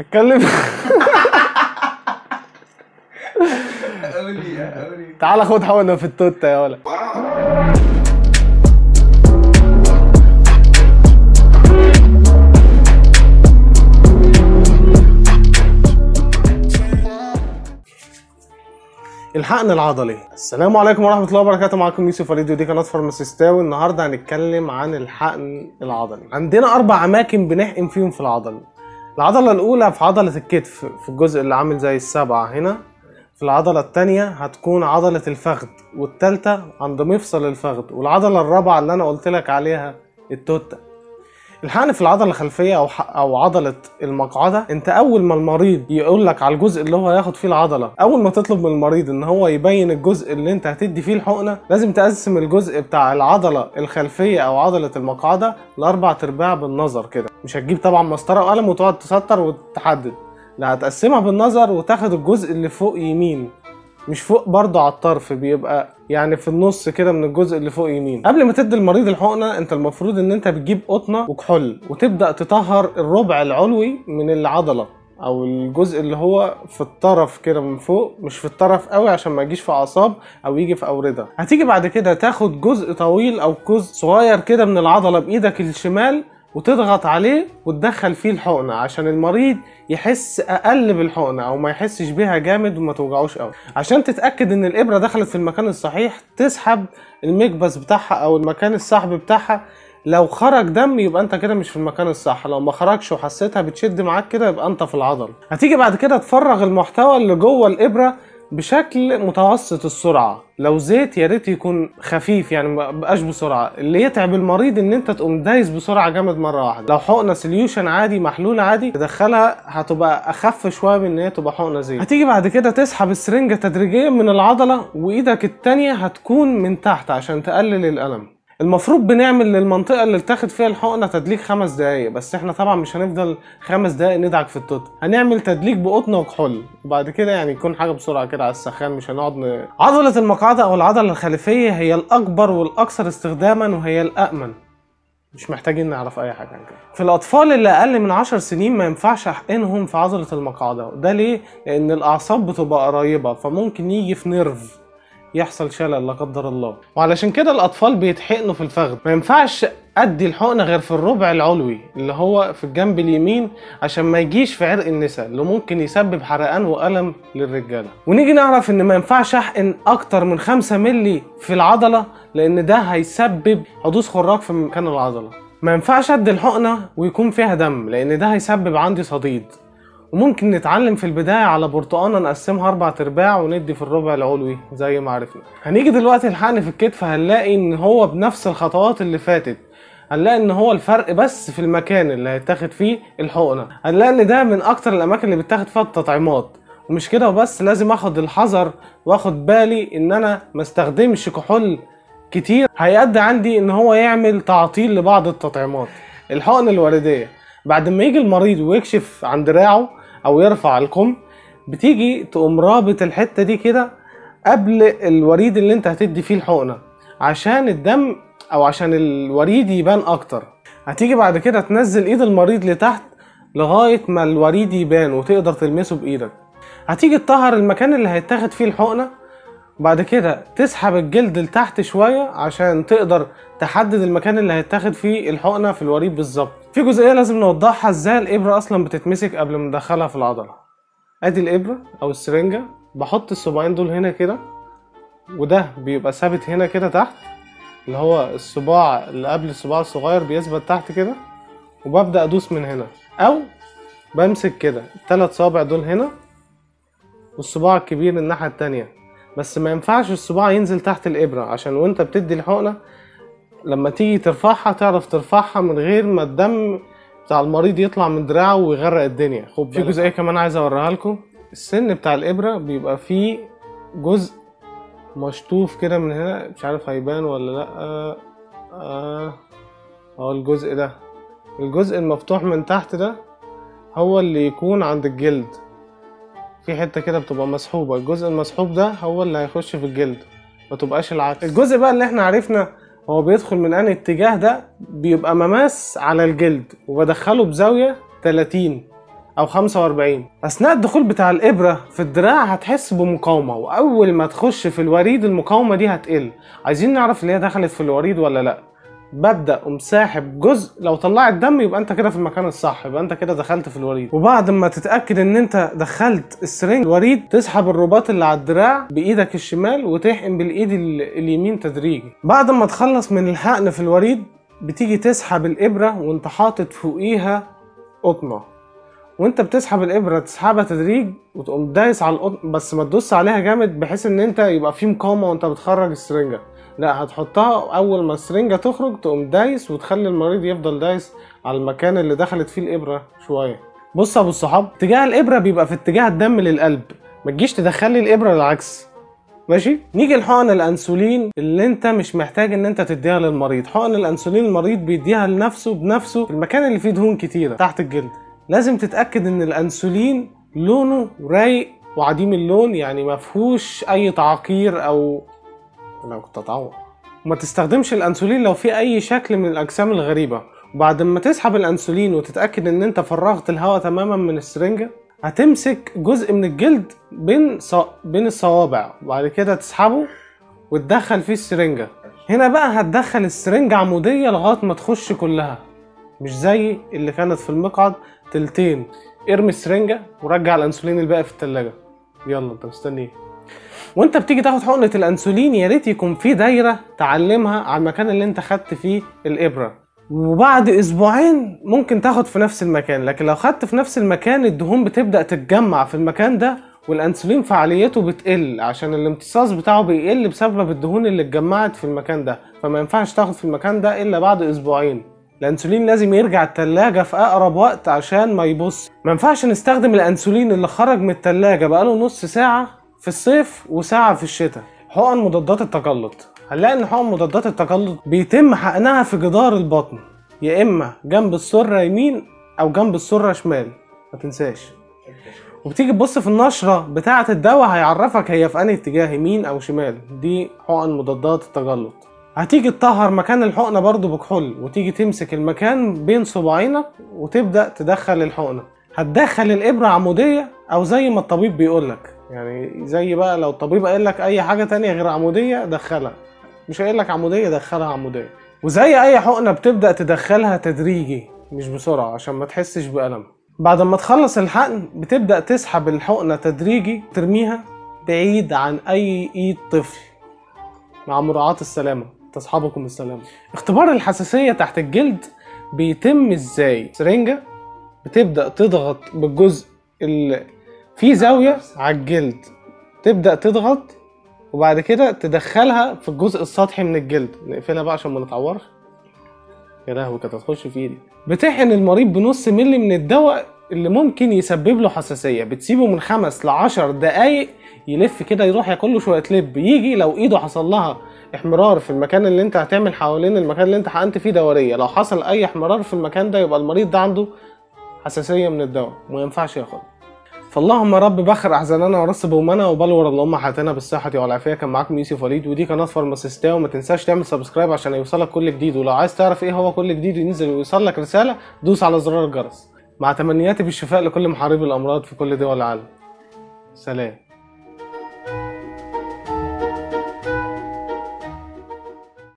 اتكلم قولي قولي تعالى خد حقنه في التوته يا ولد الحقن العضلي السلام عليكم ورحمه الله وبركاته معاكم يوسف وليد ودي قناه فارماسيستاوي النهارده هنتكلم عن الحقن العضلي عندنا اربع اماكن بنحقن فيهم في العضل العضله الاولى في عضله الكتف في الجزء اللي عامل زي السبعه هنا في العضلة التانية هتكون عضلة الفخذ والتالتة عند مفصل الفخذ والعضلة الرابعة اللي أنا قلت لك عليها التوتة الحقن في العضلة الخلفية أو ح- أو عضلة المقعدة أنت أول ما المريض يقول لك على الجزء اللي هو هياخد فيه العضلة أول ما تطلب من المريض إن هو يبين الجزء اللي أنت هتدي فيه الحقنة لازم تقسم الجزء بتاع العضلة الخلفية أو عضلة المقعدة لأربع أرباع بالنظر كده مش هتجيب طبعا مسطرة وقلم وتقعد تسطر وتحدد لا هتقسمها بالنظر وتاخد الجزء اللي فوق يمين مش فوق برضه على الطرف بيبقى يعني في النص كده من الجزء اللي فوق يمين قبل ما تدي المريض الحقنه انت المفروض ان انت بتجيب قطنه وكحول وتبدا تطهر الربع العلوي من العضله او الجزء اللي هو في الطرف كده من فوق مش في الطرف قوي عشان ما يجيش في اعصاب او يجي في اورده هتيجي بعد كده تاخد جزء طويل او جزء صغير كده من العضله بايدك الشمال وتضغط عليه وتدخل فيه الحقنه عشان المريض يحس اقل بالحقنه او ما يحسش بيها جامد وما توجعوش قوي عشان تتاكد ان الابره دخلت في المكان الصحيح تسحب المكبس بتاعها او المكان السحب بتاعها لو خرج دم يبقى انت كده مش في المكان الصح لو ما خرجش وحسيتها بتشد معاك كده يبقى انت في العضل هتيجي بعد كده تفرغ المحتوى اللي جوه الابره بشكل متوسط السرعه لو زيت يا ريت يكون خفيف يعني ما بقاش بسرعه اللي يتعب المريض ان انت تقوم دايس بسرعه جامد مره واحده لو حقنه سوليوشن عادي محلول عادي تدخلها هتبقى اخف شويه من ان هي تبقى حقنه زيت هتيجي بعد كده تسحب السرنجه تدريجيا من العضله وايدك التانية هتكون من تحت عشان تقلل الالم المفروض بنعمل للمنطقة اللي اتاخد فيها الحقنة تدليك خمس دقايق بس احنا طبعا مش هنفضل خمس دقايق ندعك في التوت هنعمل تدليك بقطن وكحول وبعد كده يعني يكون حاجة بسرعة كده على السخان مش هنقعد ن... عضلة المقعدة او العضلة الخلفية هي الاكبر والاكثر استخداما وهي الامن مش محتاجين نعرف اي حاجه عن كده في الاطفال اللي اقل من 10 سنين ما ينفعش احقنهم في عضله المقعده ده ليه لان الاعصاب بتبقى قريبه فممكن يجي في نيرف يحصل شلل لا قدر الله وعلشان كده الاطفال بيتحقنوا في الفخذ ما ينفعش ادي الحقنه غير في الربع العلوي اللي هو في الجنب اليمين عشان ما يجيش في عرق النساء اللي ممكن يسبب حرقان والم للرجاله ونيجي نعرف ان ما ينفعش احقن اكتر من 5 مللي في العضله لان ده هيسبب حدوث خراج في مكان العضله ما ينفعش ادي الحقنه ويكون فيها دم لان ده هيسبب عندي صديد وممكن نتعلم في البداية على برتقانة نقسمها أربع أرباع وندي في الربع العلوي زي ما عرفنا هنيجي دلوقتي الحقن في الكتف هنلاقي إن هو بنفس الخطوات اللي فاتت هنلاقي ان هو الفرق بس في المكان اللي هيتاخد فيه الحقنه هنلاقي ان ده من اكتر الاماكن اللي بتاخد فيها التطعيمات ومش كده وبس لازم اخد الحذر واخد بالي ان انا ما استخدمش كحول كتير هيؤدي عندي ان هو يعمل تعطيل لبعض التطعيمات الحقن الورديه بعد ما يجي المريض ويكشف عن دراعه او يرفع الكم بتيجي تقوم رابط الحته دي كده قبل الوريد اللي انت هتدي فيه الحقنه عشان الدم او عشان الوريد يبان اكتر هتيجي بعد كده تنزل ايد المريض لتحت لغايه ما الوريد يبان وتقدر تلمسه بايدك هتيجي تطهر المكان اللي هيتاخد فيه الحقنه وبعد كده تسحب الجلد لتحت شويه عشان تقدر تحدد المكان اللي هيتاخد فيه الحقنه في الوريد بالظبط في جزئيه لازم نوضحها ازاي الابره اصلا بتتمسك قبل ما ندخلها في العضله ادي الابره او السرنجه بحط الصباعين دول هنا كده وده بيبقى ثابت هنا كده تحت اللي هو الصباع اللي قبل الصباع الصغير بيثبت تحت كده وببدا ادوس من هنا او بمسك كده الثلاث صابع دول هنا والصباع الكبير الناحيه التانية بس ما ينفعش الصباع ينزل تحت الابره عشان وانت بتدي الحقنه لما تيجي ترفعها تعرف ترفعها من غير ما الدم بتاع المريض يطلع من دراعه ويغرق الدنيا خد في جزئيه كمان عايز اوريها لكم السن بتاع الابره بيبقى فيه جزء مشطوف كده من هنا مش عارف هيبان ولا لا اه اهو الجزء ده الجزء المفتوح من تحت ده هو اللي يكون عند الجلد في حته كده بتبقى مسحوبه الجزء المسحوب ده هو اللي هيخش في الجلد ما تبقاش العكس الجزء بقى اللي احنا عرفنا هو بيدخل من انهي اتجاه ده بيبقى مماس على الجلد وبدخله بزاويه 30 او 45 اثناء الدخول بتاع الابره في الدراع هتحس بمقاومه واول ما تخش في الوريد المقاومه دي هتقل عايزين نعرف اللي هي دخلت في الوريد ولا لا ببدا قوم ساحب جزء لو طلعت دم يبقى انت كده في المكان الصح يبقى انت كده دخلت في الوريد وبعد ما تتاكد ان انت دخلت السرنج الوريد تسحب الرباط اللي على الدراع بايدك الشمال وتحقن بالايد ال- اليمين تدريجي بعد ما تخلص من الحقن في الوريد بتيجي تسحب الابره وانت حاطط فوقيها قطنه وانت بتسحب الابره تسحبها تدريج وتقوم دايس على القطن بس ما تدوس عليها جامد بحيث ان انت يبقى في مقاومه وانت بتخرج السرنجه لا هتحطها اول ما السرنجه تخرج تقوم دايس وتخلي المريض يفضل دايس على المكان اللي دخلت فيه الابره شويه بص يا ابو الصحاب اتجاه الابره بيبقى في اتجاه الدم للقلب ما تجيش تدخلي الابره العكس ماشي نيجي لحقن الانسولين اللي انت مش محتاج ان انت تديها للمريض حقن الانسولين المريض بيديها لنفسه بنفسه في المكان اللي فيه دهون كتيره تحت الجلد لازم تتاكد ان الانسولين لونه رايق وعديم اللون يعني ما فيهوش اي تعقير او انا كنت اتعور وما تستخدمش الانسولين لو في اي شكل من الاجسام الغريبه وبعد ما تسحب الانسولين وتتاكد ان انت فرغت الهواء تماما من السرنجه هتمسك جزء من الجلد بين ص... بين الصوابع وبعد كده تسحبه وتدخل فيه السرنجه هنا بقى هتدخل السرنجه عموديه لغايه ما تخش كلها مش زي اللي كانت في المقعد تلتين ارمي السرنجه ورجع الانسولين الباقي في التلاجة يلا انت مستني ايه وانت بتيجي تاخد حقنه الانسولين يا ريت يكون في دايره تعلمها على المكان اللي انت خدت فيه الابره وبعد اسبوعين ممكن تاخد في نفس المكان لكن لو خدت في نفس المكان الدهون بتبدا تتجمع في المكان ده والانسولين فعاليته بتقل عشان الامتصاص بتاعه بيقل بسبب الدهون اللي اتجمعت في المكان ده فما ينفعش تاخد في المكان ده الا بعد اسبوعين الانسولين لازم يرجع التلاجة في اقرب وقت عشان ما يبص ما ينفعش نستخدم الانسولين اللي خرج من التلاجة بقاله نص ساعة في الصيف وساعة في الشتاء حقن مضادات التجلط هنلاقي ان حقن مضادات التجلط بيتم حقنها في جدار البطن يا اما جنب السرة يمين او جنب السرة شمال ما تنساش وبتيجي تبص في النشرة بتاعة الدواء هيعرفك هي في انهي اتجاه يمين او شمال دي حقن مضادات التجلط هتيجي تطهر مكان الحقنة برضو بكحول وتيجي تمسك المكان بين صباعينك وتبدأ تدخل الحقنة هتدخل الإبرة عمودية أو زي ما الطبيب بيقولك يعني زي بقى لو الطبيب قال لك أي حاجة تانية غير عمودية دخلها مش قايل لك عمودية دخلها عمودية وزي أي حقنة بتبدأ تدخلها تدريجي مش بسرعة عشان ما تحسش بألم بعد ما تخلص الحقن بتبدأ تسحب الحقنة تدريجي ترميها بعيد عن أي إيد طفل مع مراعاة السلامة تصحبكم السلامة اختبار الحساسية تحت الجلد بيتم ازاي سرنجة بتبدأ تضغط بالجزء اللي في زاوية على الجلد تبدأ تضغط وبعد كده تدخلها في الجزء السطحي من الجلد نقفلها بقى عشان ما نتعورش يا لهوي كانت هتخش في ايدي بتحقن المريض بنص ملي من الدواء اللي ممكن يسبب له حساسية بتسيبه من خمس لعشر دقايق يلف كده يروح ياكل له شوية لب يجي لو ايده حصل لها احمرار في المكان اللي انت هتعمل حوالين المكان اللي انت حقنت فيه دورية لو حصل اي احمرار في المكان ده يبقى المريض ده عنده حساسية من الدواء وما ينفعش ياخد فاللهم رب بخر احزاننا ورص بومنا وبلور اللهم حياتنا بالصحة والعافية كان معاكم يوسف وليد ودي قناة فارماسيستاو وما تنساش تعمل سبسكرايب عشان يوصلك كل جديد ولو عايز تعرف ايه هو كل جديد ينزل ويوصل لك رسالة دوس على زرار الجرس مع تمنياتي بالشفاء لكل محاربي الامراض في كل دول العالم سلام